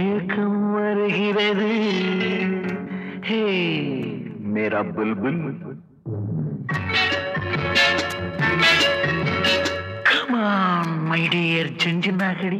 மயக்கம் வருகிறது ஹே மேரா Bulbul Come on, my dear Junjunagadi.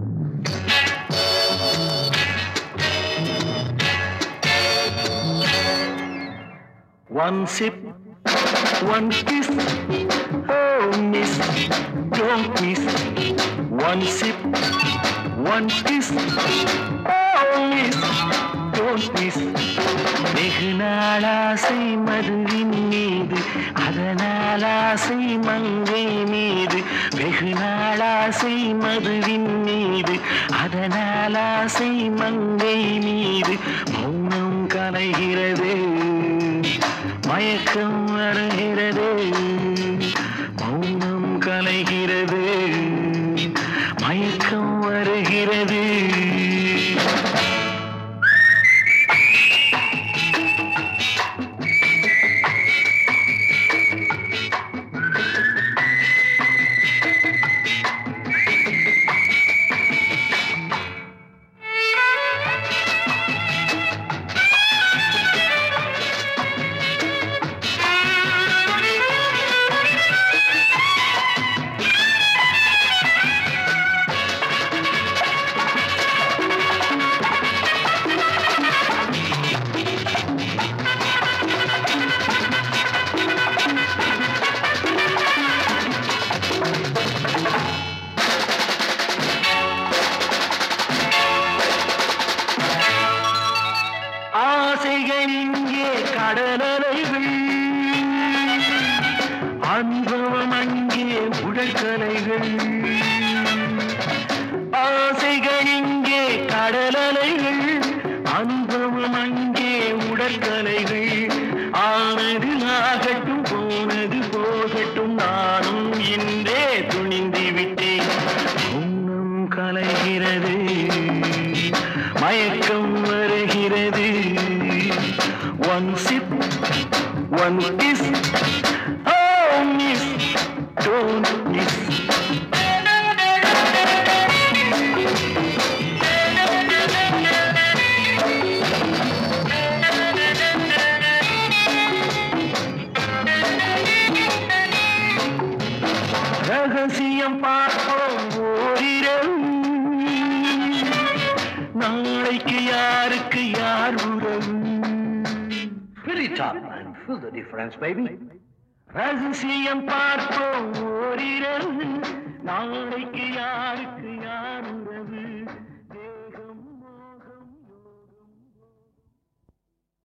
One sip, one kiss. Oh, miss, don't miss. One sip, one kiss. Oh, miss, don't miss. வெகு நாளாசை மதுவின் மீது அதனால் ஆசை மங்கை மீது வெகு நாளாசை மதுவின் மீது அதனால் ஆசை மங்கை மீது மௌனம் கலைகிறது மயக்கம் வருகிறது மௌனம் கலைகிறது மயக்கம் வருகிறது ஆசைகள் இங்கே கடலலைகள் அனுபவம் அங்கே உடற்கலைகள் ஆசைகள் இங்கே கடலலைகள் அனுபவம் அங்கே உடற்கலைகள் ஆனது ஆகட்டும் போனது போகட்டும் நானும் இன்றே துணிந்து விட்டேன் மௌனம் கலைகிறது மயக்கம் வருகிறது one sip one kiss oh miss don't miss ரகசியம் பார்ப்போம் ஓரிரம் நாளைக்கு யாருக்கு யார் உறவு Fill it up and feel the difference, baby. ரகசியம் பார்ப்போம் ஓரிரம் நாளைக்கு